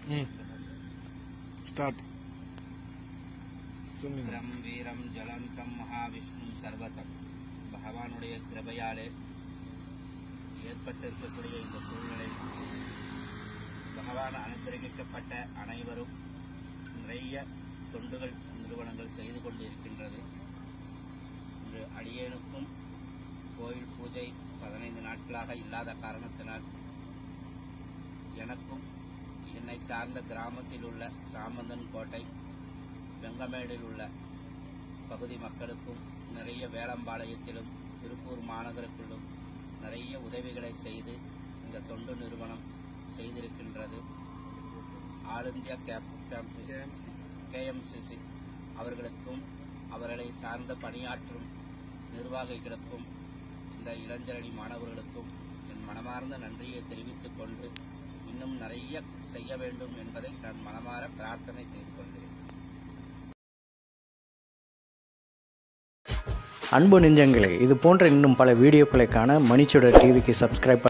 start சொல்லுங்க உக்ரம் வீரம் ஜலந்தம் மகாவிஷ்ணு சர்வதம் பகவானுடைய கிருபையாலே ஏற்பட்டிருக்கக்கூடிய இந்த சூழ்நிலை பகவான் அனுகிரகிக்கப்பட்ட அனைவரும் நிறைய தொண்டுகள் நிறுவனங்கள் செய்து கொண்டு இருக்கின்றது இன்று அடியேனுக்கும் கோயில் பூஜை பதினைந்து நாட்களாக இல்லாத காரணத்தினால் எனக்கும் என்னை சார்ந்த கிராமத்தில் உள்ள சாமந்தன் கோட்டை வெங்கமேடில் உள்ள பகுதி மக்களுக்கும் நிறைய வேளம்பாளையத்திலும் திருப்பூர் மாநகருக்குள்ளும் நிறைய உதவிகளை செய்து இந்த தொண்டு நிறுவனம் செய்திருக்கின்றது all India cap campus KMCC அவர்களுக்கும் அவர்களை சார்ந்த பணியாற்றும் நிர்வாகிகளுக்கும் இந்த இளைஞரணி மாணவர்களுக்கும் என் மனமார்ந்த நன்றியை தெரிவித்துக் கொண்டு இன்னும் நிறைய செய்ய வேண்டும் என்பதை நான் மனமாற பிரார்த்தனை செய்து கொள்கிறேன் அன்பு நெஞ்சங்களே இது போன்ற இன்னும் பல வீடியோக்களை காண மணிச்சுடர் டிவிக்கு சப்ஸ்கிரைப்